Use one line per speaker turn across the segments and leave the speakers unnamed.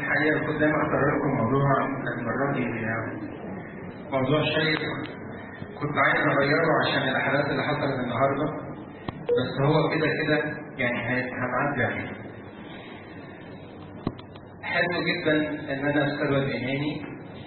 الحقيقة كنت دايما أقرر لكم موضوع المرة دي موضوع شيق كنت عايز أغيره عشان الأحداث اللي حصلت النهاردة بس هو كده كده يعني هنعدي عليه. حلو جدا إن أنا السبب إيماني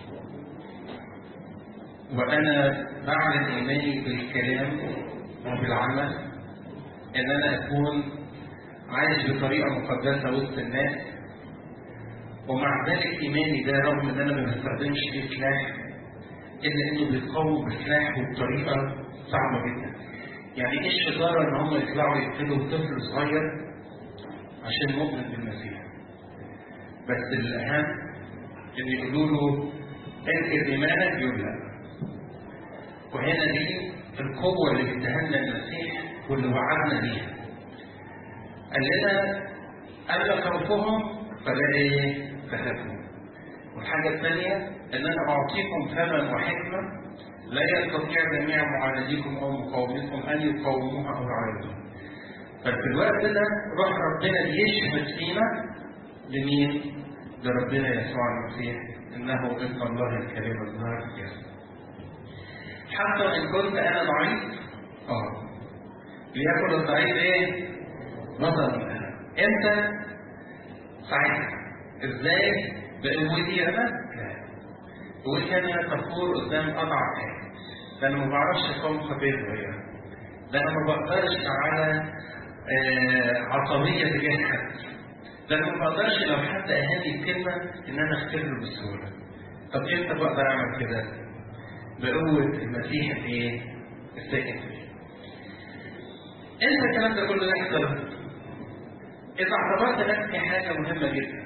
وأنا بعلن إيماني بالكلام وبالعمل إن أنا أكون عايش بطريقة مقدسة وسط الناس ومع ذلك إيماني ده رغم إن أنا ما بستخدمش فيه سلاح إلا إنه بيقاوم بسلاح وبطريقة صعبة جدا. يعني إيه الشطارة إن هم يطلعوا يقتلوا طفل صغير عشان مؤمن بالمسيح. بس الأهم إن يقولوا له انكر إيمانك يقول لا. وهنا دي القوة اللي اداها لنا المسيح واللي وعدنا بيها. قال لنا أما خوفهم فلا إيه؟ فهموا. والحاجة الثانية إن أنا أعطيكم فما وحكمة لا يستطيع جميع معانديكم أو مقاومتكم أن يقاوموها أو يعارضوها. ففي الوقت ده روح ربنا يشهد فينا لمين؟ لربنا يسوع المسيح إنه ابن الله الكريم الظاهر يسوع. حتى إن كنت أنا ضعيف آه ليكن الضعيف إيه؟ بطل إمتى؟ ساعتها. إزاي؟ بقوتي انا؟ لا. قوتي انا كفور قدام اضعف حاجه. ده انا ما بعرفش اقاوم خطيه يعني. ده انا ما بقدرش على آه عصبيه تجاه حد. ده انا ما بقدرش لو حد اهاني بكلمه ان انا اغفر له بسهوله. طب امتى بقدر اعمل كده؟ بقوه المسيح الايه؟ الساكن فيه. امتى الكلام ده كله يحصل؟ إذا اعتبرت نفسي حاجة مهمة جدا.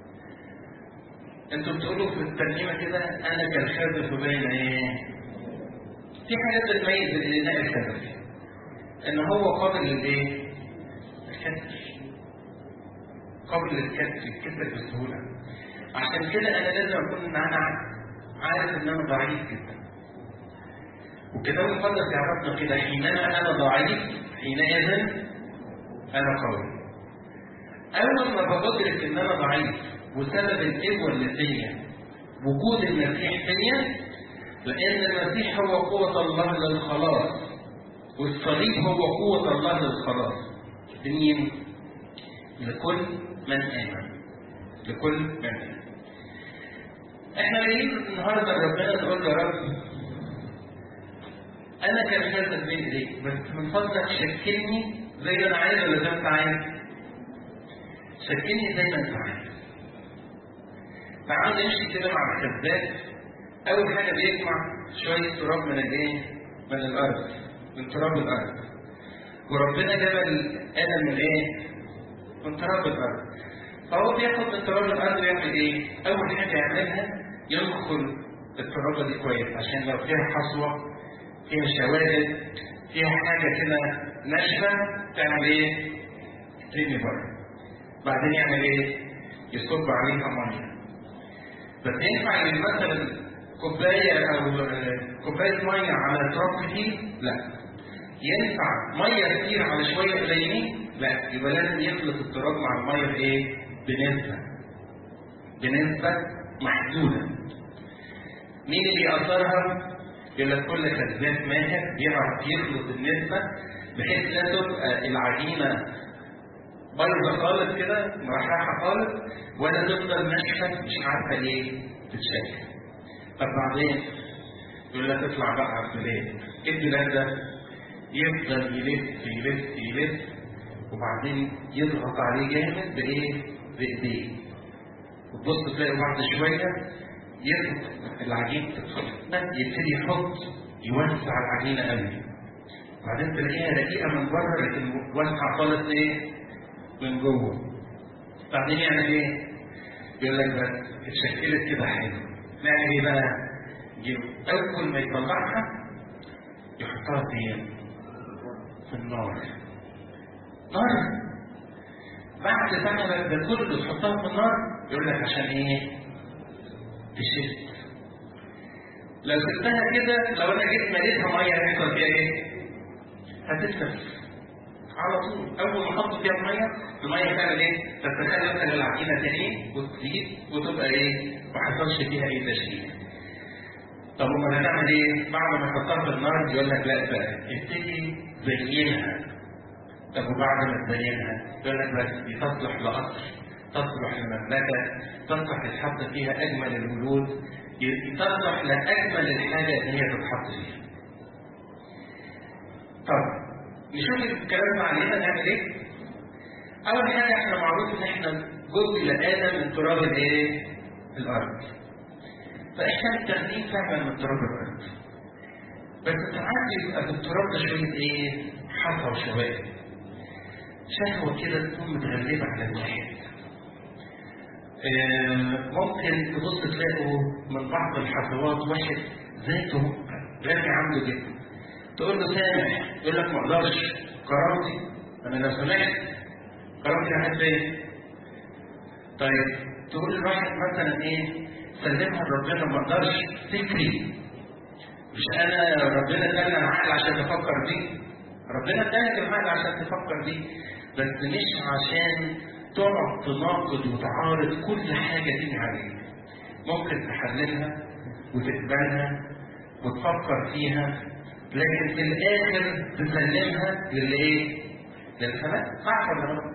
انتوا بتقولوا في الترجمة كده أنا كالخازف بين إيه؟ في حاجات بتميز الإناء الخازف. إن هو قابل للإيه؟ الكسر. قابل للكسر، يتكسر بسهولة. عشان كده أنا لازم أكون أنا عارف إن أنا ضعيف جدا. والكتاب المقدس يعرفنا كده حينما أنا ضعيف حينئذ أنا قوي. أول ما بدرك إن أنا ضعيف وسبب القوة اللي فيا وجود المسيح فيا لأن المسيح هو قوة الله للخلاص والصليب هو قوة الله للخلاص لمين؟ لكل من آمن لكل من آمن احنا جايين النهارده ربنا نقول له رب انا كان خازن بين ايديك بس من فضلك شكلني زي ما انا عايز ولا زي ما انت عايز شكلني زي ما انت عايز تعالوا نمشي كده مع الكذاب اول حاجه بيجمع شويه تراب من الايه من الارض من تراب الارض وربنا جبل ادم من ايه من تراب الارض فهو بياخد من تراب الارض ويعمل ايه اول حاجه يعملها ينخل الترابه دي كويس عشان لو فيها حصوه فيها شوائب فيها حاجه كده ناشفه تعمل ايه ترمي بره بعدين يعمل ايه يصب عليها ميه بس ينفع ان مثلا كوبايه او كوبايه ميه على تراب كتير؟ لا. ينفع ميه كتير على شويه قليلين؟ لا، يبقى لازم يخلط التراب مع الميه بايه؟ بنسبه. بنسبه محدوده. مين اللي يقدرها؟ يقول لك كل كذاب ماهر بيعرف يخلط النسبه بحيث لا تبقى العجينه بايظه خالص كده مرحرحه خالص ولا تفضل ناشفه مش عارفه ايه تتشكل. طب بعدين يقول لك اطلع بقى على البلاد. ايه البلاد ده؟ يفضل يلف يلف يلف وبعدين يضغط عليه جامد بايه؟ بايديه. وتبص تلاقي بعد شويه يضغط العجين يبتدي يحط يوسع العجينه قوي. بعدين تلاقيها رقيقه من بره لكن واسعه خالص ايه؟ من جوه. بعدين يعمل ايه؟ يقول لك بس اتشكلت كده حلو. نعمل ايه بقى؟ يجيب اول ما يطلعها يحطها فين؟ في النار. نار. بعد بقى ده كله تحطها في النار يقول لك عشان ايه؟ تشد. لو سبتها كده لو انا جيت مليتها ميه هيحصل فيها ايه؟ هتتلف. على طول اول ما احط فيها الميه الميه تعمل ايه؟ تتخلى مثلا العجينه تاني وتزيد وتبقى ايه؟ ما حصلش فيها اي تشكيل. طب امال هنعمل ايه؟ بعد ما تحطها في النار يقول لك لا بقى ابتدي زينها. طب وبعد ما تزينها يقول لك بس دي تصلح لقصر تصلح لمملكه تصلح يتحط فيها اجمل الولود تصلح لاجمل الحاجه ان هي تتحط فيها. طب نشوف الكلام ده علينا نعمل ايه؟ أول حاجة احنا معروف إن احنا جزء لآدم من تراب الايه؟ الأرض. فاحنا متاخدين فعلا من تراب الأرض. بس ساعات بيبقى في التراب ده شوية ايه؟ حصى وشوائب. شهوة كده تكون متغلبة على الواحد. آه ممكن تبص تلاقوا من بعض الحصوات واحد ذاته غالي عنده جدا. تقول له سامح يقول لك ما اقدرش كرامتي انا لو سمحت كرامتي راحت فين؟ طيب تقول لواحد مثلا ايه سلمها لربنا ما اقدرش فكري مش انا ربنا ادانا العقل عشان تفكر بيه ربنا اداك العقل عشان تفكر بيه بس مش عشان تقعد تناقض وتعارض كل حاجه تيجي عليك ممكن تحللها وتقبلها وتفكر فيها لكن في الاخر تسلمها للايه؟ للسماء صح ولا غلط؟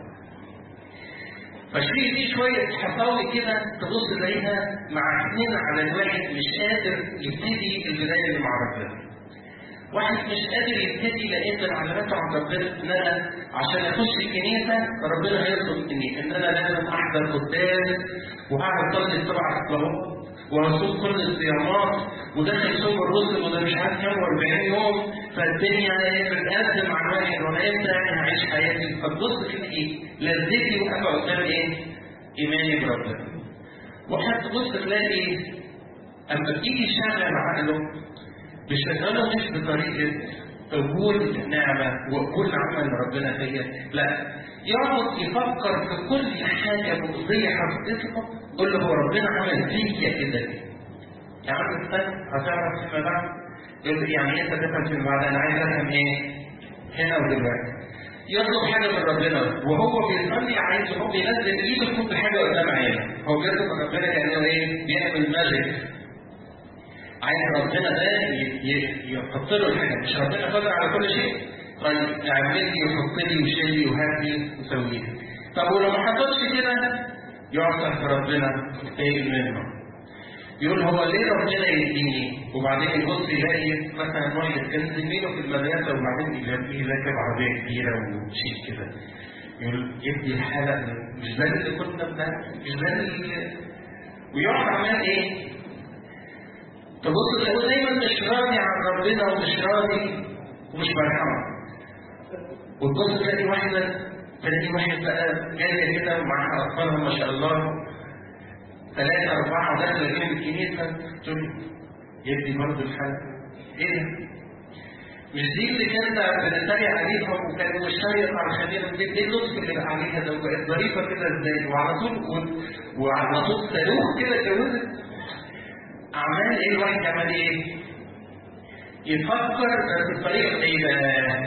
فشيء دي شوية حصاوي كده تبص تلاقيها معكنين على الواحد مش قادر يبتدي البداية اللي مع ربنا. واحد مش قادر يبتدي لان العلامات عند ربنا ان انا عشان اخش الكنيسه ربنا هيطلب مني ان انا لازم احضر قدام وهعمل صلاه سبع صلوات ورسول كل الصيامات وداخل صوم الرسل وده مش عارف كام 40 يوم فالدنيا بتقدم على الواحد وانا امتى يعني هعيش حياتي فتبص كده ايه لذتي واقفه قدام ايه؟ ايماني بربنا. واحد تبص تلاقي اما بيجي يشغل عقله بيشغله مش بطريقه قبول النعمه وقبول عمل ربنا فيا لا يقعد يفكر في كل حاجه مؤذيه حصلت له قول له هو ربنا عمل فيا كده ليه؟ يا عم استنى هتعرف فيما بعد يقول لي يعني انت تفهم فيما بعد انا عايز افهم ايه؟ هنا ودلوقتي يطلب حاجه من ربنا وهو بيصلي عايز هو بينزل ايده تحط حاجه قدام عينه هو بيطلب من ربنا كانه ايه؟ بيعمل ماجيك عايز ربنا ده يحط له الحاجه مش ربنا قادر على كل شيء طيب اعمل لي وحط لي وشيل لي وهات لي وسوي لي طب ولو ما حطتش كده يعصر في ربنا ايه منه يقول هو ليه ربنا يديني وبعدين يبص يلاقي مثلا واحد كان زميله في المدرسه وبعدين يلاقيه راكب عربيه كبيره وشيك كده يقول يدي الحلقه مش ده اللي كنا بنعمل مش ده اللي ويقعد عمال ايه تبص تلاقيه دايما مش راضي عن ربنا ومش راضي ومش مرحمة وتبص تلاقي واحدة تلاقي واحد بقى جاية كده ومعاها أطفالها ما شاء الله ثلاثة أربعة داخلة بيهم الكنيسة تقول يدي برضه الحلقة إيه ده؟ مش دي اللي كانت بنتريق عليها وكان مشترك على الخميرة دي ايه اللطف اللي بقى عليها ده وبقت ظريفة كده ازاي وعلى طول وعلى طول صاروخ كده اتجوزت عمال ايه الواحد عمال ايه؟ يفكر بس بطريقه ايه بقى؟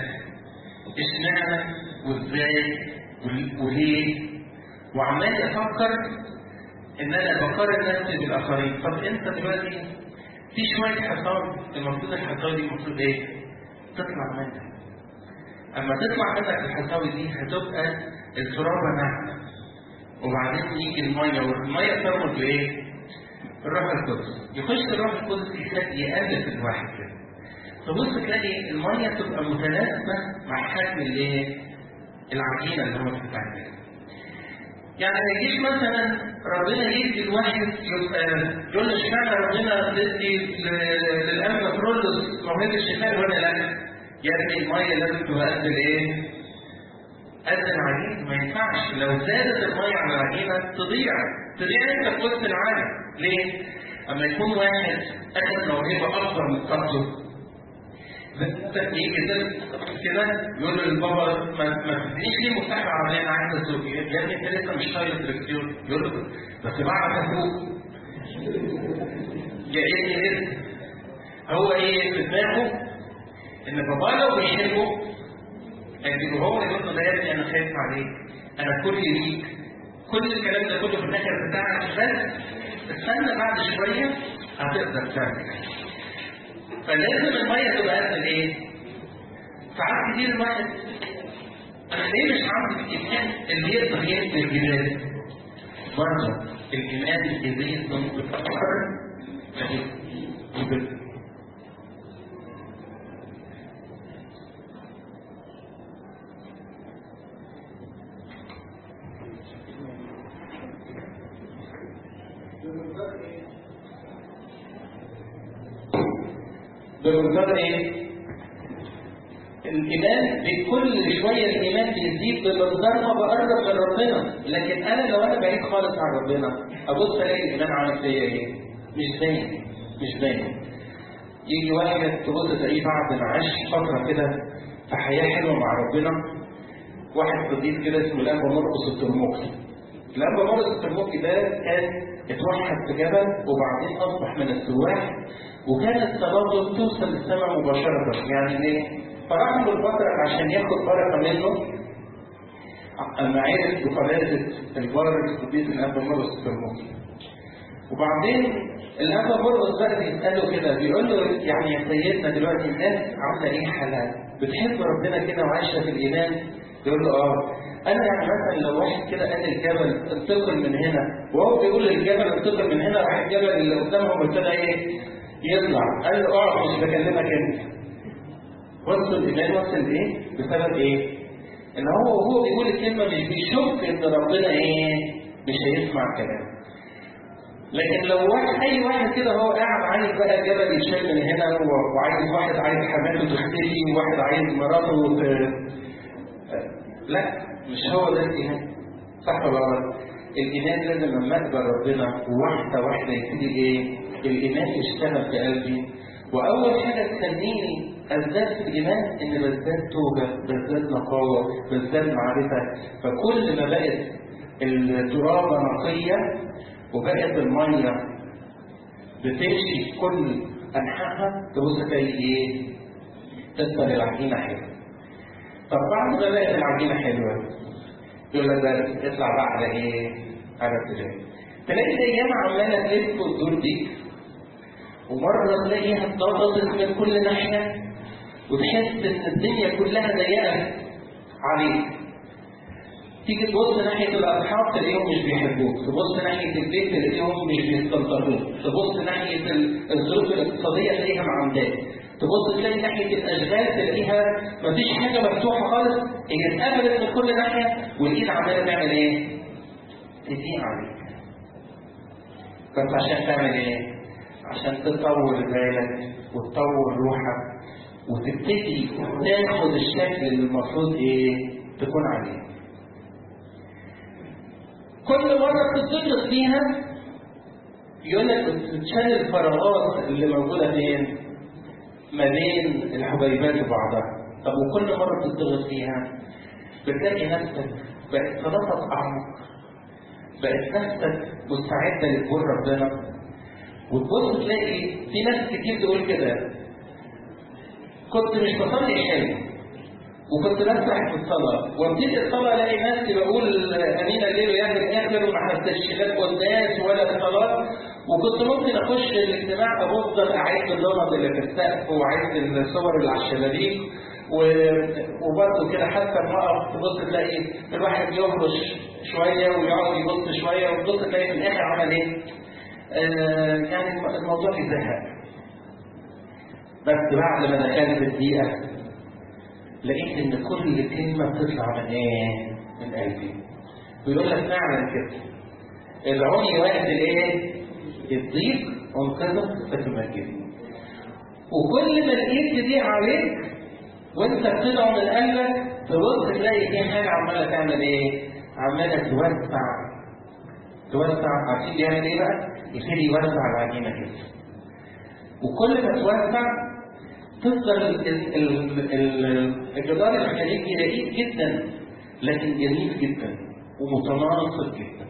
اشمعنى وازاي وليه؟ وعمال يفكر ان انا بقارن نفسي بالاخرين، طب انت دلوقتي في شويه حصان المفروض الحصاوي دي المفروض ايه؟ تطلع منك. اما تطلع منك الحصاوي دي هتبقى الترابه ناعمه. وبعدين يجي الميه والميه ترمز بايه؟ الروح القدس يخش الروح القدس يقلب الواحد كده تبص تلاقي الميه تبقى متناسبه مع حجم الايه؟ العجينه اللي هو بتتعمل يعني ما يجيش مثلا ربنا يدي الواحد يبقى يقول له اشمعنى ربنا تدي للانبا كرولوس موهبه الشفاء وانا لا يا ابني الميه لازم تبقى قد الايه؟ قد العجين ما ينفعش لو زادت الميه على العجينه تضيع تضيع انت في وسط العالم ليه؟ اما يكون واحد اخذ موهبه اكبر من طاقته يجي كده يقول له للبابا ما ما تدينيش ليه مفتاح العربيه انا عايز اسوق يا ابني انت لسه مش طايق الدركسيون يقول له بس بعرف اسوق يا ابني لسه هو ايه في دماغه ان بابا لو بيحبه يعني وهو يقول له ده يا ابني انا خايف عليك انا كل ليك كل الكلام ده كله في الاخر بتاعك بس استنى بعد شويه هتقدر تعمل فلازم الميه تبقى قد ايه؟ ساعات كتير الواحد انا ليه مش عندي الايمان اللي يقدر يهد الجبال؟ برضه الايمان اللي يقدر يتاثر بمنظر ايه؟ الايمان بكل شويه الايمان بيزيد بمنظر ما بقرب من ربنا لكن انا لو انا بعيد خالص عن ربنا ابص الاقي الايمان عامل فيا ايه؟ مش باين مش باين يجي واحد تبص تلاقيه بعد ما عاش فتره كده في حياه حلوه مع ربنا واحد صديق كده اسمه الانبا مرقس الترموكي الانبا مرقس الترموكي ده كان اتوحد في جبل وبعدين اصبح من السواح وكانت صلاته توصل للسماء مباشرة يعني ايه؟ فراح له البطرك عشان ياخد بركة منه أما عرف بقداسة البر القديس الأنبا مرقس الترموكي وبعدين الأنبا مرقس بقى بيسأله كده بيقول له يعني يا سيدنا دلوقتي الناس عاملة إيه حالها؟ بتحب ربنا كده وعايشة في الإيمان؟ يقول له آه انا يعني مثلا لو واحد كده قال الجبل انتقل من هنا وهو بيقول للجبل انتقل من هنا راح الجبل اللي قدامهم ابتدى ايه يطلع قال له اقعد مش بكلمك انت وصل الايمان وصل ايه بسبب ايه ان هو وهو بيقول الكلمه مش بيشك ان ربنا ايه مش هيسمع كلامه لكن لو واحد اي واحد كده هو قاعد عايز بقى جبل يتشال من هنا وعايز واحد عايز حماته تختفي وواحد عايز مراته ت... لا مش هو ده الايمان صح ولا غلط؟ الايمان لازم لما اقبل ربنا واحده واحده يبتدي ايه؟ الايمان يشتغل في قلبي واول حاجه تخليني ازداد في الايمان ان بزداد توبه بزداد نقاوه بزداد معرفه فكل ما بقت الترابه نقيه وبقت الميه بتمشي في كل انحائها تبص تلاقي ايه؟ تكبر العجينه حلوه طب بعد ما بقت العجينه حلوه يقول لك ده اطلع بقى على ايه؟ على ابتدائي. تلاقي الايام عماله تلف وتدور بيك ومره تلاقيها اتضغطت من كل ناحيه وتحس ان الدنيا كلها ضيقه عليك. تيجي تبص ناحيه الاصحاب تلاقيهم مش بيحبوك، تبص ناحيه البيت تلاقيهم مش بيستلطفوك، تبص ناحيه الظروف الاقتصاديه تلاقيها معنداك، تبص تلاقي ناحية الأشغال تلاقيها مفيش حاجة مفتوحة خالص هي اتقفلت من كل ناحية والإيد عمالة تعمل إيه؟ تضيق عليك. بس عشان تعمل إيه؟ عشان تطور بالك وتطور روحك وتبتدي تاخد الشكل اللي المفروض إيه؟ تكون عليه. كل مرة بتتضغط فيها يقول لك بتشال الفراغات اللي موجودة فين؟ ما بين الحبيبات وبعضها طب وكل مرة بتضغط فيها بتلاقي نفسك بقت صلاتك أعمق بقت نفسك مستعدة لقبول ربنا وتبص تلاقي في ناس كتير تقول كده كنت مش بصلي حلو وكنت بسرح في الصلاة وابتدي الصلاة الاقي نفسي بقول امين الليل ويهدي الاخر وما حسيتش لا قداس ولا الصلاة وكنت ممكن اخش الاجتماع افضل اعد اللمض اللي في السقف واعد الصور اللي على الشبابيك وبرضه كده حتى لما اقف تبص تلاقي الواحد يهرش شويه ويقعد يبص شويه وتبص تلاقي في الاخر عمل ايه؟ آه يعني الموضوع يزهق بس بعد ما دخلت الدقيقه لقيت ان كل كلمه بتطلع من ايه؟ من قلبي ويقول لك فعلا كده العمي وقت الايه؟ الضيق انقذك فتمجد وكل ما الايد تضيق عليك وانت بتدعو من قلبك تبص تلاقي في حاجه عماله تعمل ايه؟ عماله توسع توسع عارفين بيعمل ايه بقى؟ يبتدي يوسع العجينه كده وكل ما توسع تفضل الجدار الخارجي رقيق جدا لكن جميل جدا ومتناسق جدا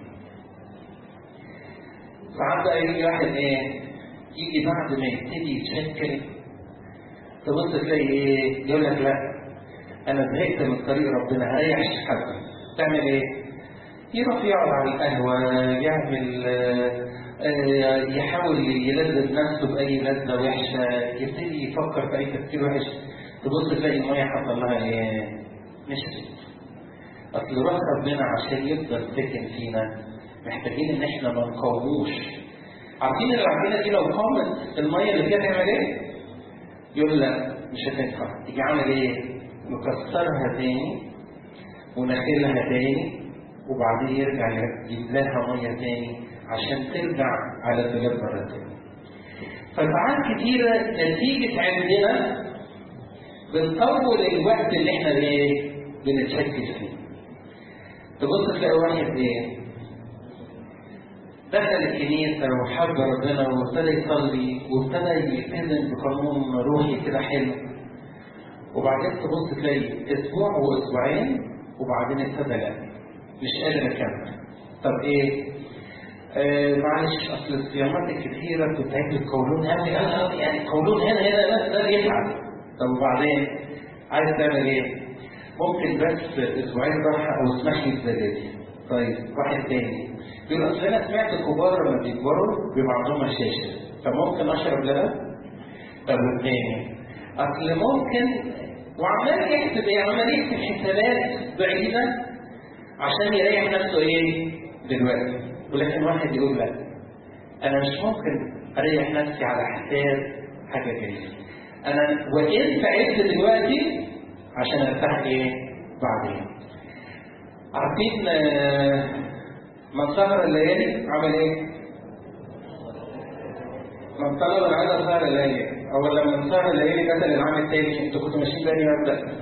ساعات بقى يجي واحد ايه يجي بعد ما يبتدي يتشكل تبص تلاقي ايه يقول لك لا انا زهقت من طريق ربنا هريح حد تعمل ايه؟ يروح يقعد على القهوة يعمل آه، يحاول يلذذ نفسه بأي لذة وحشة يبتدي يفكر في أي تفكير وحش تبص تلاقي المية حصل لها إيه؟ نشفت أصل روح ربنا عشان يفضل ساكن فينا محتاجين إن إحنا ما نقاوموش عارفين العجينة دي لو قامت المية اللي فيها تعمل إيه؟ يقول لا مش هتنفع تيجي عامل إيه؟ مكسرها تاني ونخلها تاني وبعدين يرجع يجيب لها ميه تاني عشان ترجع على البلاد مرة تانية. فساعات كتيرة نتيجة عندنا بنطول الوقت اللي احنا ايه بنتشكل فيه. تبص تلاقي واحد ايه دخل الكنيسة وحب ربنا وابتدى يصلي وابتدى يلتزم بقانون روحي كده حلو وبعدين تبص تلاقي اسبوع واسبوعين وبعدين ابتدى لا مش قادر اكمل طب ايه آه معلش اصل الصيامات الكثيره كنت عايز القولون قوي قوي يعني القولون هنا هنا ده يتعب طب وبعدين عايز تعمل ايه؟ ممكن بس اسبوعين راحه او اسمح لي بزلازل طيب واحد تاني يقول اصل انا سمعت الكبار لما بيكبروا بيبقى عندهم هشاشه فممكن اشرب لبن؟ طب والتاني اصل ممكن وعمال يحسب ايه؟ عمال يحسب حسابات بعيده عشان يريح نفسه ايه دلوقتي ولكن واحد يقول لا انا مش ممكن اريح نفسي على حساب حاجه جايه انا وان تعبت دلوقتي عشان ارتاح ايه بعدين عارفين من سهر الليالي عمل ايه من طلب العدد سهر الليالي او لما من سهر الليالي قتل العام التاني انتوا كنتوا ماشيين باني مبدا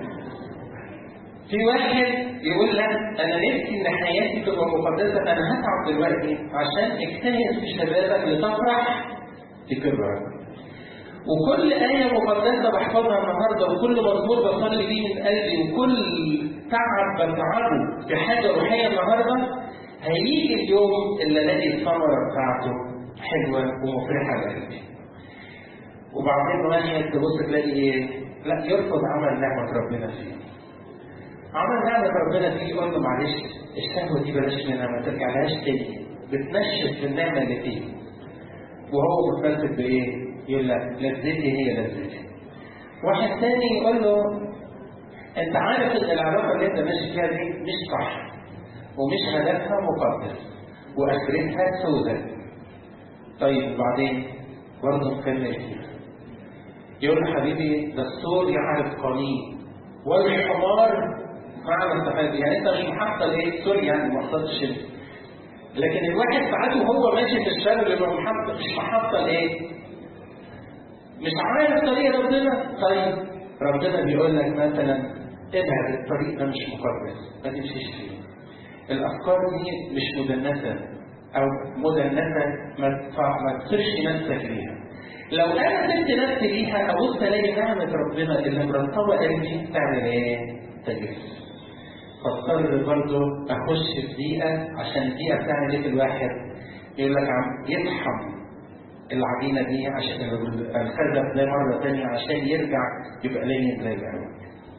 في واحد يقول لك انا نفسي ان حياتي تبقى مقدسه انا هتعب دلوقتي عشان اجتهد في شبابك لتفرح في كبرك. وكل آية مقدسة بحفظها النهارده وكل مزمور بصلي بيه من قلبي وكل تعب بتعبه في حاجة روحية النهارده هيجي اليوم اللي الاقي الثمرة بتاعته حلوة ومفرحة لقلبي. وبعدين واحد تبص تلاقي ايه؟ لا يرفض عمل نعمة ربنا فيه. عمل نعمة ربنا فيه يقول له معلش الشهوة دي بلاش منها ما ترجعلهاش تاني بتنشف في النعمة اللي فيه وهو متمسك بإيه؟ يقول لك لذتي هي لذتي واحد تاني يقول له أنت عارف إن العلاقة اللي أنت ماشي فيها دي مش صح ومش هدفها مقدس وآخرتها سوداء طيب وبعدين برضه مكمل فيها يقول له حبيبي ده السور يعرف قانين والحمار معنى الصحابي يعني انت مش محصل ايه سوري يعني ما حصلتش لكن الواحد ساعات وهو ماشي في الشارع بيبقى محصل مش محصل ايه مش عارف طريق ربنا طيب ربنا بيقول لك مثلا ابعد الطريق ده مش مقدس ما تمشيش فيه الافكار دي مش مدنسه او مدنسه ما ما تصيرش نفسك ليها لو انا سبت نفسي ليها ابص الاقي نعمه ربنا اللي مرتبه قلبي تعمل ايه؟ تجف فاضطر برضه اخش في دقيقه عشان الدقيقه بتعمل ايه في الواحد؟ يقول لك عم يطحن العجينه دي عشان الخزف ده مره ثانيه عشان يرجع يبقى لين زي الاول.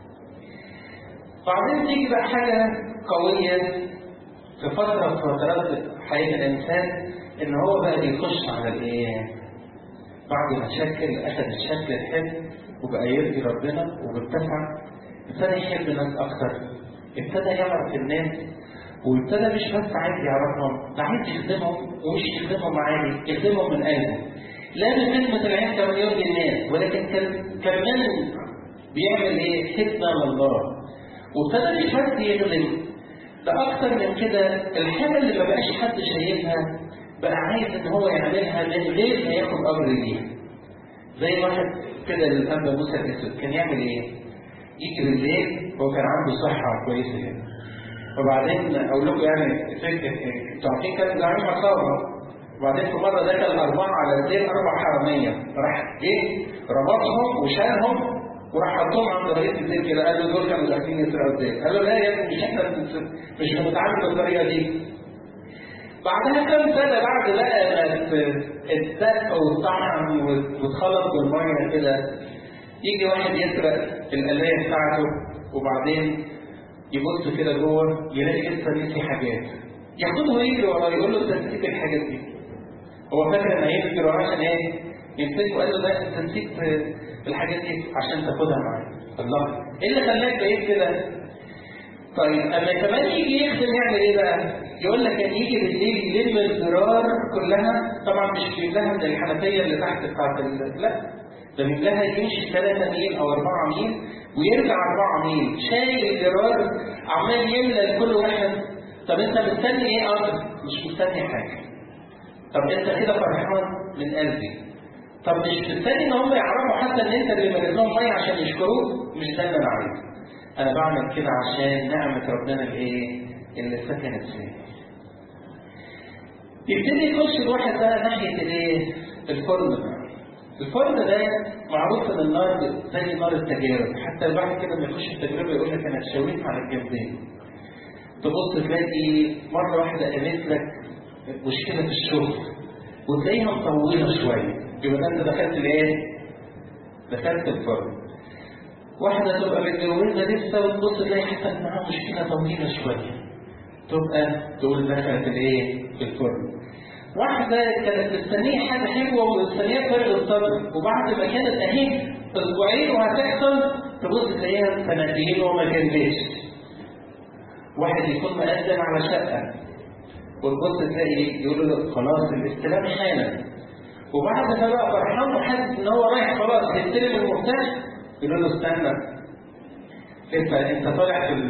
بعدين تيجي بقى حاجه قويه في فتره من فترات حياه الانسان ان هو بقى بيخش على الايه؟ بعد ما شكل اخذ الشكل الحلو وبقى يرضي ربنا وبارتفع ابتدى يحب الناس اكتر ابتدى يعرف الناس وابتدى مش بس عايز يعرفهم ده عايز يخدمهم ومش يخدمهم عادي يخدمهم من قلبه لا بخدمة العين كما يرضي الناس ولكن كمان بيعمل ايه؟ خدمة لله وابتدى مش بس يخدم ده اكتر من كده الحاجة اللي ما بقاش حد شايفها بقى عايز ان هو يعملها من غير ما ياخد امر ليها زي واحد كده الانبا موسى الاسود كان يعمل ايه؟ يجي بالليل هو كان عنده صحه كويسه يعني وبعدين اقول لكم يعني فكره انتوا عارفين كان زعيم عصابه وبعدين في مره دخل اربعه على الدين اربع حراميه راح جه ربطهم وشالهم وراح حطهم عند رئيس الدين كده قال له دول كانوا داخلين يسرقوا الدين قال له لا يا ابني مش احنا مش هنتعامل بالطريقه دي بعدها كم سنة بعد بقى ما الدق والطعم وتخلط بالمية كده يجي واحد يسرق القلاية بتاعته وبعدين يبص كده جوه يلاقي لسه نسي حاجات ياخده ويجري وراه يقول له انت نسيت الحاجات دي هو فاكر ان هيجري وراه عشان ايه؟ يمسكه وقال له لا انت نسيت الحاجات دي عشان تاخدها معاك الله ايه اللي خلاك بعيد كده؟ طيب اما كمان يجي يخدم يعمل ايه بقى؟ يقول لك كان يجي بالليل يلم الزرار كلها طبعا مش بيملاها من الحنفيه اللي تحت بتاعت ال- لا ده بيملاها يمشي 3 ميل او 4 ميل ويرجع 4 ميل شايل الزرار عمال يملى لكل واحد طب انت مستني ايه اصلا؟ مش مستني حاجه طب انت كده فرحان من قلبي طب مش مستني ان هم يعرفوا حتى ان انت اللي مليت لهم ميه عشان يشكروك مش ده اللي انا عايزه انا بعمل كده عشان نعمه ربنا الايه اللي سكنت فيه يبتدي يخش الواحد بقى ناحيه الايه الفرن بقى الفرن ده معروف ان النار زي نار التجارب حتى الواحد كده لما يخش التجربه يقول لك انا اتشويت على الجنبين تبص تلاقي مره واحده قالت لك مشكله في الشغل وتلاقيها مطوله شويه يبقى ده انت دخلت الايه؟ دخلت الفرن واحدة تبقى متجوزة لسه وتبص تلاقي حصلت معاها مشكلة طويلة شوية. تبقى تقول دخلت الايه؟ في الفرن. واحدة كانت مستنية حاجة حلوة ومستنية فرق الصبر وبعد ما كانت اهي اسبوعين وهتحصل تبص تلاقيها سنتين وما كملتش. واحد يكون مقدم على شقة وتبص تلاقي يقول له خلاص الاستلام حالا. وبعد ما بقى فرحان وحاسس ان هو رايح خلاص يستلم المفتاح يقول له استنى انت انت طالع في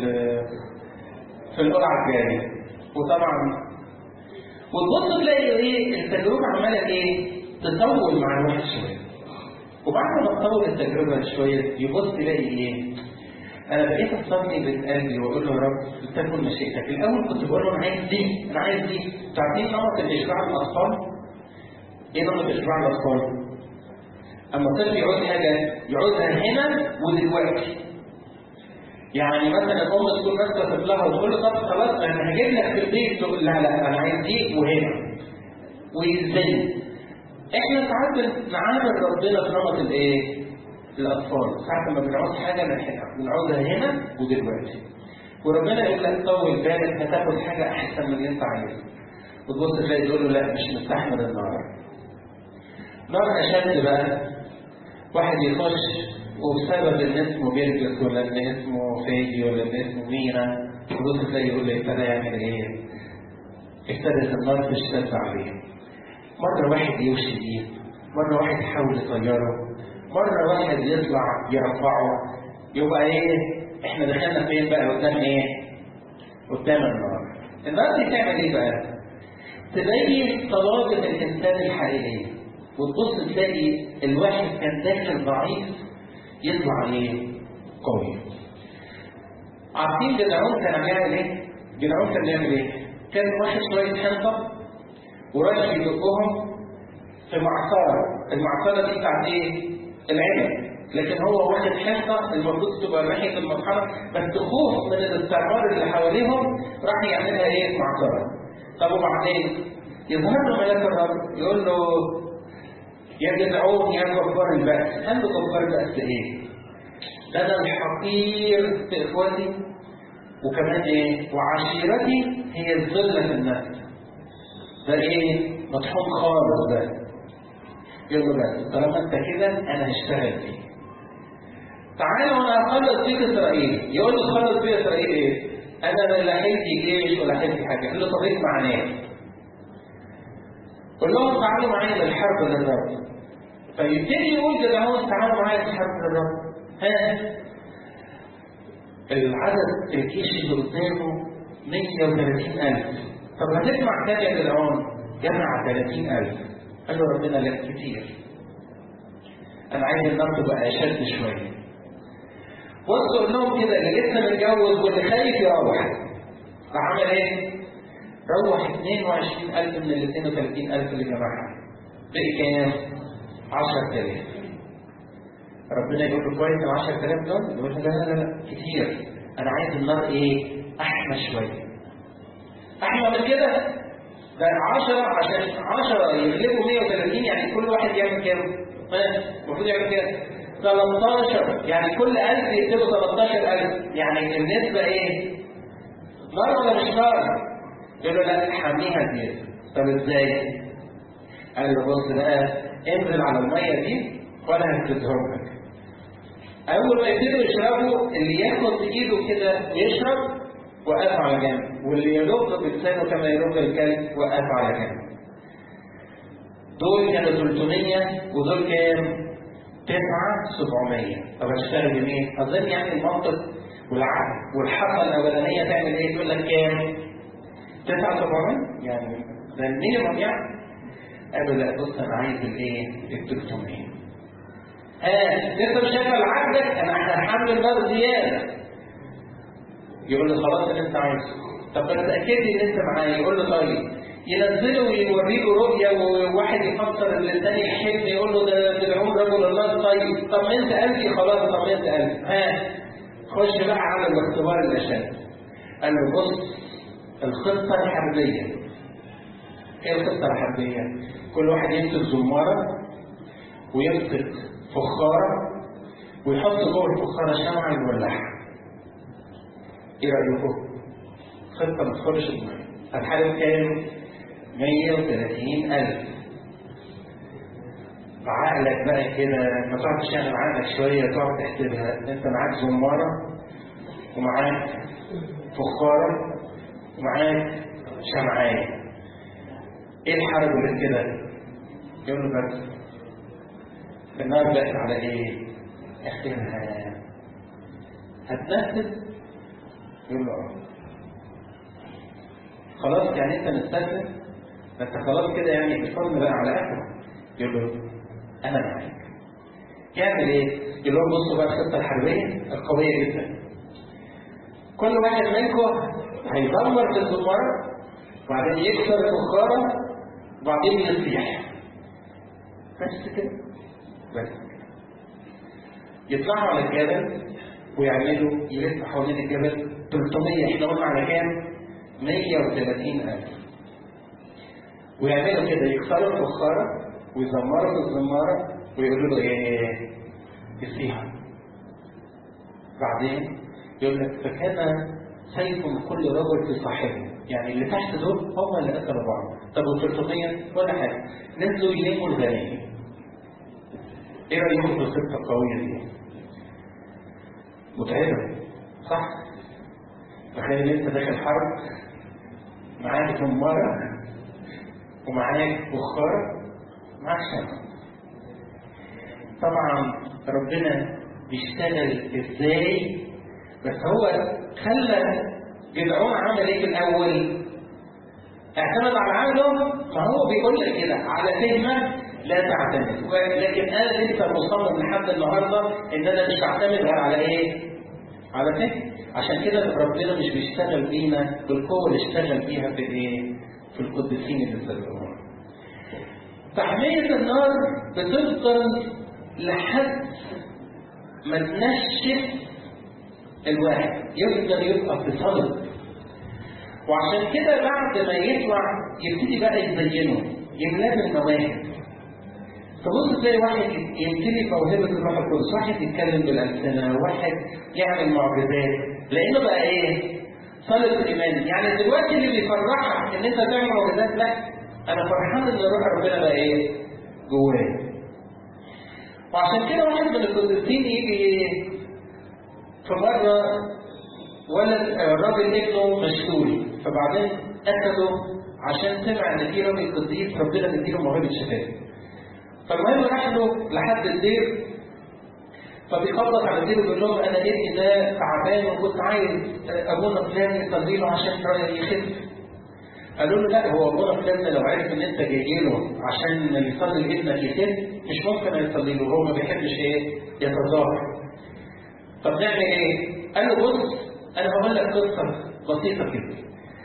في القرعه الجايه وطبعا وتبص تلاقي ايه التجربه عماله ايه تطول مع الواحد شويه وبعد ما تطول التجربه شويه يبص يلاقي ايه انا بقيت اصلي من قلبي واقول له يا رب تكن مشيئتك الاول كنت بقول له انا عايز دي انا عايز دي تعرفين نمط الاشباع الاطفال ايه نمط اشباع الاطفال اما الطفل يعوز حاجه يعوزها هنا ودلوقتي يعني مثلا الام تكون ماسكه طفلها وتقول له طب خلاص انا هجيب لك في البيت تقول لا لا انا عايز دي وهنا ويزن احنا ساعات بنعامل ربنا في نمط الايه؟ الاطفال ساعات لما بنعوز حاجه بنحبها بنعوزها هنا ودلوقتي وربنا يقول لك طول بالك هتاخد حاجه احسن من اللي انت عايزها وتبص تلاقي تقول له لا مش مستحمل النار نار اشد بقى واحد يخش وبسبب ان اسمه بيرجس ولا ان اسمه فادي ولا ان اسمه مينا تبص تلاقي يقول لي ابتدى يعمل ايه؟ ابتدت النار تشتد عليه. مرة واحد يوشي بيه، مرة واحد يحاول يطيره، مرة واحد يطلع يرفعه، يبقى ايه؟ احنا دخلنا فين بقى قدام ايه؟ قدام النار. النار دي تعمل ايه بقى؟ تبين طلابة الإنسان الحقيقية. وتبص تلاقي الواحد كان داخل ضعيف يطلع ايه؟ قوي. عارفين جدعون كان بيعمل ايه؟ جدعون كان بيعمل ايه؟ كان واخد شوية حنطة ورايح يدقهم في معصرة، المعصرة دي بتاعت ايه؟ العنب. لكن هو واخد حنطة المفروض تبقى ناحية المطحنة بس خوف من الاستعمار اللي حواليهم راح يعملها ايه؟ معصرة. طب وبعدين يظهر له ملاك الرب يقول له يا جدعون يا كفار البأس هل كفار البأس ايه؟ ده انا الحقير في اخواتي وكمان ايه؟ وعشيرتي هي الذلة في النفس ده ايه؟ مطحون خالص ده يلا بس طالما انت كده انا هشتغل فيه تعالى وانا هخلص بيت اسرائيل يقول له خلص بيت اسرائيل ايه؟ انا لا حلتي جيش ولا حلتي حاجه قال له طريق معناه قول لهم تعالوا معايا للحرب للرب فيبتدي يقول جدعون تعالوا معايا للحرب للرب ها العدد الجيش اللي قدامه 130000 طب هتجمع كام يا جدعون؟ جمع 30000 قال له ربنا لا كتير انا عايز النار تبقى اشد شويه بص قول لهم كده اللي لسه متجوز واللي خايف يروح راح عمل ايه؟ روح 22000 من ال 32000 اللي جمعها بقي كام؟ 10000 ربنا يقول له كويس ال 10000 دول يقول له لا لا لا كتير انا عايز النار ايه؟ احمى شويه احمى من كده ده 10 عشان 10 يغلبوا 130 يعني كل واحد يعمل كام؟ المفروض يعمل كام؟ 13 يعني كل 1000 يكتبوا 13000 يعني النسبة ايه؟ نار ولا مش نار؟ يقول له لا حميها زيادة طب ازاي؟ قال له بص بقى انزل على المية دي وانا هفردهم لك اول ما يبتدوا يشربوا اللي ياخد بايده كده ويشرب وقف على جنب واللي يلوك بلسانه كما يلوك الكلب وقف على جنب دول كانوا 300 ودول كام؟ 9 700 طب هتشتغل بمين؟ اظن يعني المنطق والعقل والحركه الاولانيه تعمل ايه؟ تقول لك كام؟ 9 700 يعني ده المينيمم يعني قالوا لا بص انا عايز الايه؟ ال 300 ها لسه مش هيبقى عندك انا هحمل بقى زياده يقول له خلاص اللي انت عايزه طب بس اكد لي ان انت معايا يقول له طيب ينزله ويوري له رؤيه وواحد يفسر للتاني الحلم يقول له ده تدعون رجل الله طيب طب ما انت قلبي خلاص طب ما انت قلبي ها خش بقى على الاختبار الاشد قال له بص الخطه الحربيه ايه الخطه الحربيه؟ كل واحد يمسك زماره ويمسك فخاره ويحط جوه الفخاره شمعه يولعها ايه رايكم؟ خطه ما تدخلش الميه الحارب كام؟ 130000 بعقلك بقى كده ما تقعد تشغل عقلك شويه تقعد تحسبها انت معاك زماره ومعاك فخاره ومعاك شمعان ايه الحرب غير كده؟ يقول له بس النار بقت على ايه؟ اخرها هتنفذ يقول له اه خلاص يعني انت مستسلم انت خلاص كده يعني الفضل بقى على اخره يقول له انا معاك يعمل ايه؟ يقول لهم بصوا بقى الخطه الحربيه القويه جدا كل واحد منكم هيدمر في الزمار وبعدين يكسر الفخاره وبعدين يصيح بس كده بس يطلعوا على الجبل ويعملوا يلف حوالين الجبل 300 احنا قلنا على كام؟ 130 ألف ويعملوا كده يكسروا الفخارة ويزمروا في الزمارة ويقولوا له ايه؟ يصيح بعدين يقول لك فكان سيف كل رجل في صاحبه يعني اللي تحت دول هم اللي قتلوا بعض طب وال 300 ولا حاجه نزلوا يلموا الغنائم ايه رايكم في الخطه القويه دي؟ متعبه صح؟ تخيل انت داخل حرب معاك زمارة ومعاك بخار معاك شمع طبعا ربنا بيشتغل ازاي بس هو خلى جدعون عمل ايه في الاول اعتمد على عقله ما هو بيقول لك كده على فهمك لا تعتمد لكن انا لسه مصمم لحد النهارده ان انا مش هعتمد غير على ايه؟ على فهم عشان كده ربنا مش بيشتغل بينا بالقوه اللي اشتغل بيها في الايه؟ في القديسين اللي سبقونا. تحمية النار بتفضل لحد ما تنشف الواحد يفضل يبقى في صلب وعشان كده بعد ما يطلع يبتدي بقى يزينه يملاه المواهب تبص تلاقي واحد يمتلي موهبة الروح القدس، واحد يتكلم بالألسنة، واحد يعمل معجزات، لأنه بقى إيه؟ صلة إيمان، يعني دلوقتي اللي بيفرحك إن أنت تعمل معجزات لا، أنا فرحان إن روح ربنا بقى إيه؟ جوايا. وعشان كده واحد من القديسين يجي في مرة ولد الراجل ابنه مشلول، فبعدين أخده عشان سمع إن في راجل قديس ربنا مديله موهبة شفاء. فالمهم راح له لحد الدير فبيخبط على الدير ويقول لهم انا ابني ده تعبان وكنت عايز ابونا فلان يصلي له عشان يخف. قالوا له لا هو ابونا فلان لو عرف ان انت جاي له عشان يصلي لابنك يخف مش ممكن يصلي له هو ما بيحبش ايه يتظاهر. طب نعمل ايه؟ قال له بص انا هقول لك قصه بسيطه كده.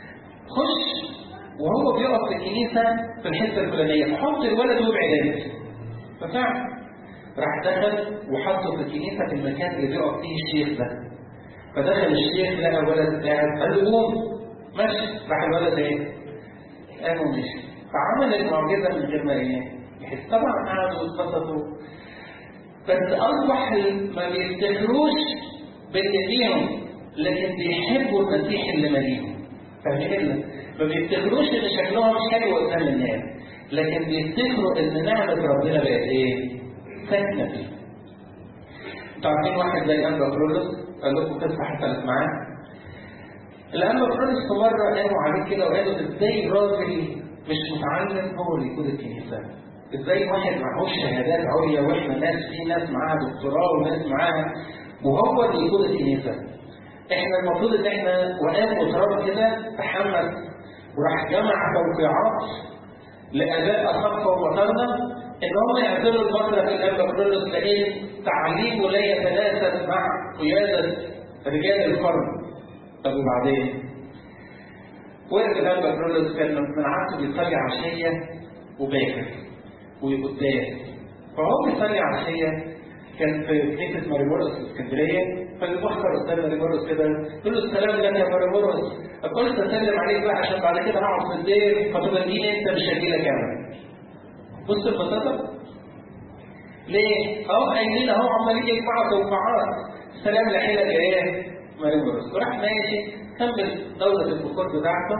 خش وهو بيقف في الكنيسه في الحته الفلانيه حط الولد وابعد انت. ففعل راح دخل وحطه في الكنيسه في المكان اللي بيقف فيه الشيخ ده فدخل الشيخ لقى ولد قاعد قال له قوم مشي راح الولد ايه؟ قام ومشي فعمل المعجزه من غير ما ايه؟ يحس طبعا قعدوا واتبسطوا بس اصبح ما بيفتخروش باللي فيهم لكن بيحبوا المسيح اللي ماليهم فاهمين ما بيفتخروش ان شكلهم حلو قدام الناس لكن بيفتكروا ان نعمه ربنا بقت ايه؟ ساكنه فيه. انتوا عارفين واحد زي انبا كرولوس قال لكم قصه حصلت معاه الانبا كرولوس في مره قاموا عليه كده وقالوا ازاي راجل مش متعلم هو اللي يقود الكنيسه؟ ازاي واحد معهوش شهادات عليا واحنا ناس في ناس معاها دكتوراه وناس معاها وهو اللي يقود الكنيسه. احنا المفروض ان احنا وقام وتراب كده تحمس وراح جمع توقيعات لاداء اخف وبطلنا ان هم يعزلوا الفتره في الانبا كرولوس لان تعليمه لا يتناسب مع قياده رجال القرن. طب وبعدين؟ وقف الانبا كرولوس كان من عادته بيصلي عشيه وباكر وقدام فهو بيصلي عشيه كان في كنيسه ماريمورس في اسكندريه فبيبخر قدام ماريمورس كده يقول له السلام لك يا ماريمورس قلت اسلم عليك بقى عشان بعد كده هقعد في الدير فتبديني انت مش هجي لك انا بص البساطه ليه؟ اهو قايلين اهو عمالين يجمعوا توقعات سلام لحيلك يا ايه؟ ماريمورس وراح ماشي كمل دوره البخور بتاعته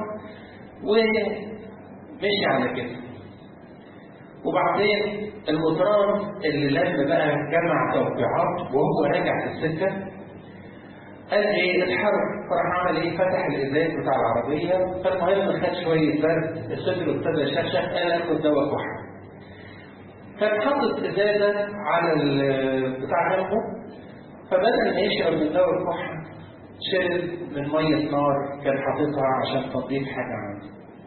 ومشي على كده وبعدين المطران اللي لم بقى جمع توقيعات وهو راجع في السكه قال ايه الحرب فراح عمل ايه فتح الازاز بتاع العربيه فالمهم خد شويه برد صدره ابتدى يشخشخ قال اخد دواء كحه كان حاطط ازازه على بتاع جنبه فبدل ما يشرب من دواء الكحه شرب من ميه نار كان حاططها عشان تنظيف حاجه عنده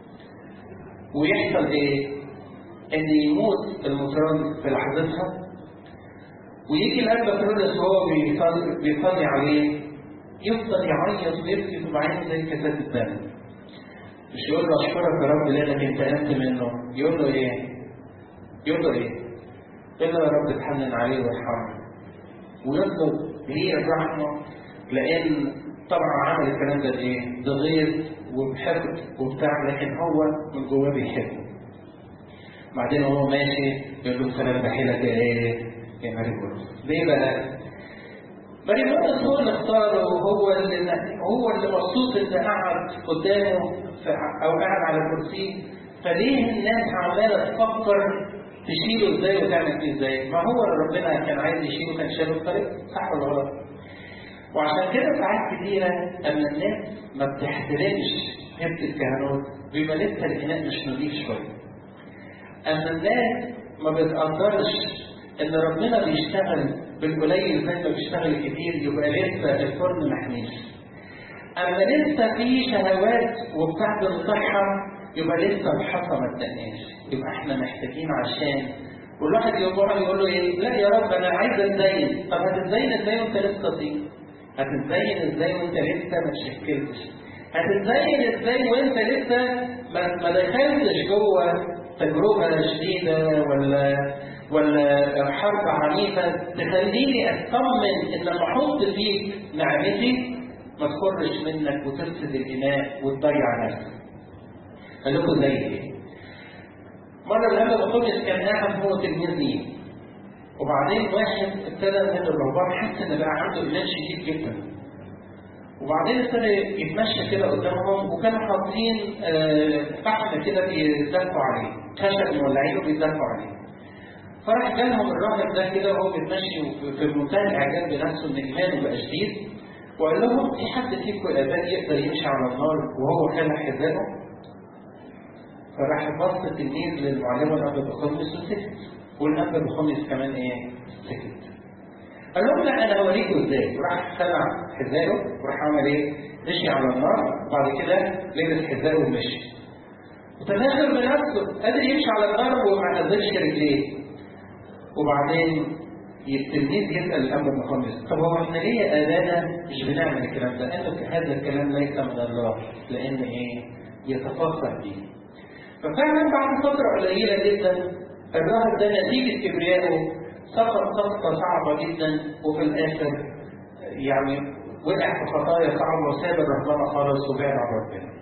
ويحصل ايه؟ ان يموت المطران في لحظتها ويجي الاب كرولس وهو بيصلي بيصلي عليه يفضل يعيط ويبكي في عينه زي كاسات الدم مش يقول له اشكرك يا رب لانك انتقمت منه يقول له ايه؟ يقول له ايه؟ يقول له يا رب اتحنن عليه وارحمه ويطلب ليه الرحمه لان طبعا عمل الكلام ده بايه؟ بغيظ وبحقد وبتاع لكن هو من جواه بيحبه بعدين وهو ماشي يقول له سلام بحيلك يا ايه؟ يا ماري بولس. ليه بقى؟ ماري بولس هو اللي اختاره وهو اللي هو اللي مبسوط ان قعد قدامه او قاعد على كرسي فليه الناس عماله تفكر تشيله ازاي وتعمل فيه ازاي؟ ما هو اللي ربنا كان عايز يشيله كان شاله بطريقه صح ولا غلط؟ وعشان كده ساعات كتيره اما الناس ما بتحترمش هبه الكهنوت بيبقى لسه الاناء مش نظيف شويه. أما الناس ما بتقدرش إن ربنا بيشتغل بالقليل زي ما بيشتغل كتير يبقى لسه الفرن محميش. أما لسه في شهوات وبتاعت الصحة يبقى لسه الحصى ما اتدقناش. يبقى احنا محتاجين عشان والواحد يقول يقول له ايه؟ لا يا رب انا عايز اتزين، طب هتتزين ازاي وانت لسه طين؟ هتتزين ازاي وانت لسه ما تشكلتش؟ هتتزين ازاي وانت لسه ما ما دخلتش جوه تجربة شديدة ولا ولا حرب عنيفة تخليني أطمن إن لما أحط فيك نعمتي ما تخرش منك وتفسد الإناء وتضيع نفسك. قال لكم زي إيه؟ مرة الأب بطرس كان قاعد هو تلميذ ليه وبعدين واحد ابتدى من الرهبان حس إن بقى عنده إيمان شديد جدا. وبعدين ابتدى يتمشى كده قدامهم وكانوا حاطين فحم كده بيدفوا عليه خشب مولعين وبيدفوا عليه فراح جالهم الراهب ده كده وهو بيتمشي في منتهى الاعجاب بنفسه ان ايمانه بقى شديد وقال لهم في حد فيكم الاباء يقدر يمشي على النار وهو خالع حذائه فراح بص التلميذ للمعلمه الاب بخمس وسكت والاب بخمس كمان ايه؟ سكت قال لهم لا انا هوريكم ازاي وراح خلع حذائه وراح عمل ايه؟ مشي على النار وبعد كده لبس حذائه ومشي وتناغم بنفسه قادر يمشي على النار وما نزلش رجليه وبعدين التلميذ يسال الاب المخلص طب هو احنا ليه ابانا مش بنعمل الكلام ده؟ قال هذا الكلام ليس من الله لان ايه؟ يتفخر به ففعلا بعد فتره قليله جدا الراهب ده نتيجه كبريائه سقط سقطة صعبة جدا وفي الآخر يعني وقع في خطايا صعبة وساب الرهبنة خالص وبعد عن ربنا.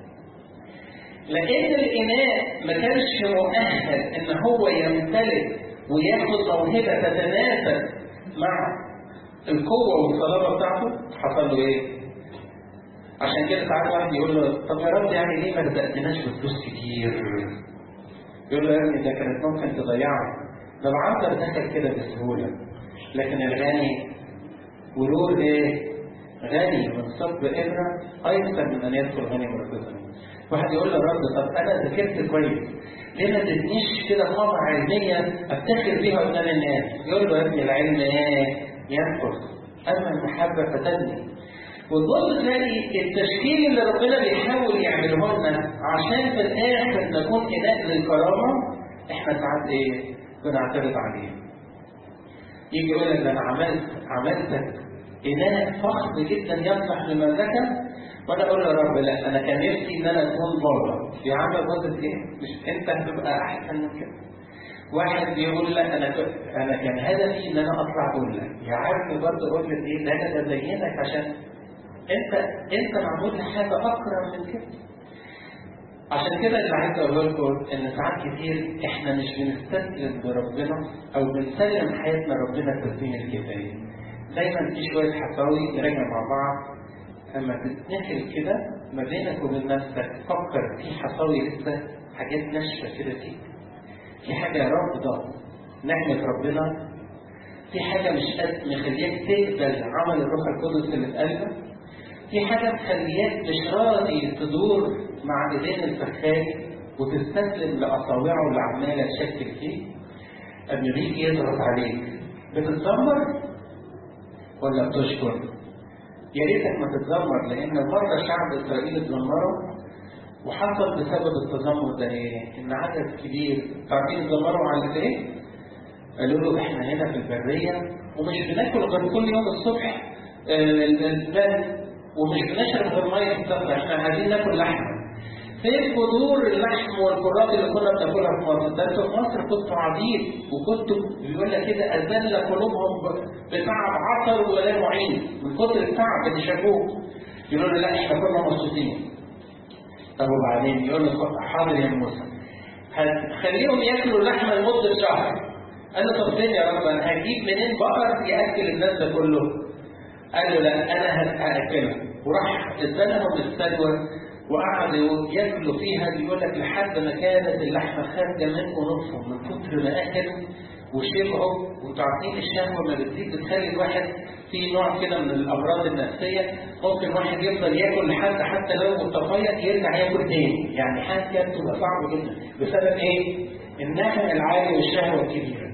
لأن الإناء ما كانش مؤهل إن هو يمتلك وياخد موهبة تتناسب مع القوة والصلابة بتاعته حصل له ايه؟ عشان كده ساعات واحد يقول له طب يا رب يعني ليه ما رزقتناش بفلوس كتير؟ يقول له يا ابني ده كانت ممكن تضيعها ده بعرف ارزقك كده بسهولة لكن الغني ورور ايه؟ غني من صب إبرة أيسر من أن يدخل غني مرتزقا. واحد يقول له رب طب أنا ذاكرت كويس ليه ما تدنيش كده قامة علمية أفتخر بيها قدام الناس؟ يقول له يا ابني العلم إيه؟ ينقص أما المحبة فتبني وتبص تلاقي التشكيل اللي ربنا بيحاول يعمله لنا عشان في الآخر نكون إناء للكرامة إحنا ساعات إيه؟ بنعترض عليه. يجي يقول لك ده أنا عملت عملتك إناء فخم جدا يصلح للمملكة وأنا أقول له يا رب لا أنا كان نفسي إن أنا أكون بابا. يا عم باظت إيه؟ مش أنت هتبقى أحسن من كده. واحد بيقول لك انا كنت انا كان هدفي ان انا اطلع قله يا عم برضه قله ايه ده انا بزينك عشان انت انت معمول لحاجه اكرم من كده عشان كده اللي عايز اقول لكم ان ساعات كتير احنا مش بنستسلم لربنا او بنسلم حياتنا ربنا التسليم الكفايه دايما في شويه حكاوي نراجع مع بعض لما تتنقل كده ما بينك وبين نفسك فكر في حصاوي لسه حاجات ناشفه كده فيك في حاجة رافضة نعمة ربنا في حاجة مش قد مخلياك تقبل عمل الروح القدس اللي في قلبك في حاجة مخلياك مش راضي تدور مع ايدين الفخاخ وتستسلم لأصابعه اللي عمالة تشكل فيه أما بيجي يضغط عليك بتتذمر ولا بتشكر؟ يا ريتك ما تتذمر لأن مرة شعب إسرائيل اتذمروا وحصل بسبب التذمر ده ايه؟ ان عدد كبير عارفين اتذمروا على ايه؟ قالوا له احنا هنا في البريه ومش بناكل غير كل يوم الصبح البن ومش بنشرب غير ميه الصخره احنا عايزين ناكل لحمه. فين بذور اللحم والكرات اللي كنا بناكلها في مصر؟ ده انتوا في مصر كنتوا عبيد وكنتوا بيقول لك كده اذل قلوبهم بتعب عصر ولا معين من كتر التعب اللي شافوه. يقولوا لا احنا كنا مبسوطين. طب وبعدين يقول له حاضر يا موسى هتخليهم ياكلوا لحمه لمده شهر قال له طب فين يا رب انا هجيب منين بقر ياكل الناس ده كله قال له لا انا هاكلها وراح ادالهم السلوى وقعدوا ياكلوا فيها بيقول لك لحد ما كانت اللحمه خارجه منكم نصهم من كتر ما اكلوا وشبعوا وانتوا عارفين الشهوه ما بتزيد بتخلي الواحد في نوع كده من الامراض النفسيه ممكن واحد يفضل ياكل لحد حتى لو متفيض يرجع ياكل تاني يعني حاجه بتبقى صعبه جدا بسبب ايه؟ النهم العالي والشهوه الكبيره.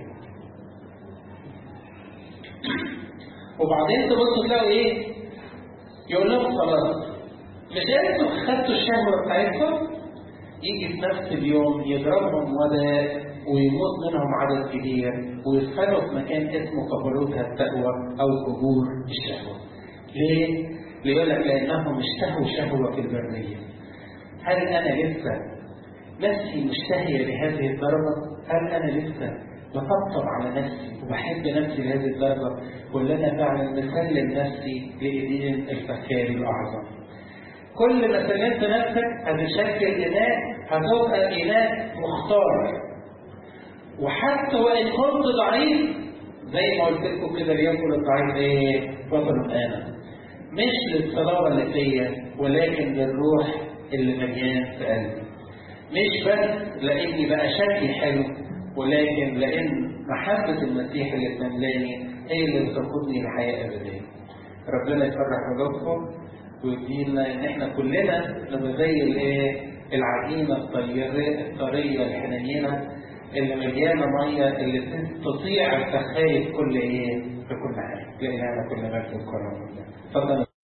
وبعدين تبصوا تلاقوا ايه؟ يقول لهم خلاص مش انتوا خدتوا الشهوه بتاعتكم يجي في نفس اليوم يضربهم وباء ويموت منهم عدد كبير ويدخلوا في مكان اسمه قبروتها التقوى او قبور الشهوه. ليه؟ ليقول لك لانهم اشتهوا شهوه في البريه. هل انا لسه نفسي مشتهيه لهذه الدرجه؟ هل انا لسه بطبطب على نفسي وبحب نفسي لهذه الدرجه ولا انا فعلا مسلم نفسي لايدين الفكار الاعظم؟ كل ما سلمت نفسك هتشكل اناء هتبقى اناء مختار وحتى وان كنت ضعيف زي ما قلت لكم كده ليكن الضعيف ايه؟ بطل انا مش للصلابه اللي فيا ولكن للروح اللي مليان في قلبي مش بس لاني بقى شكلي حلو ولكن لان محبه المسيح اللي بتملاني هي اللي بتقودني لحياه ابديه ربنا يفرح قلوبكم ويدينا ان احنا كلنا نبقى زي الايه العجينه الطريه الطريه الحنينه اللي مليانه ميه اللي تطيع الفخايف كل ايه في كل حاجه لإلهنا كل مجد وكرامه اتفضل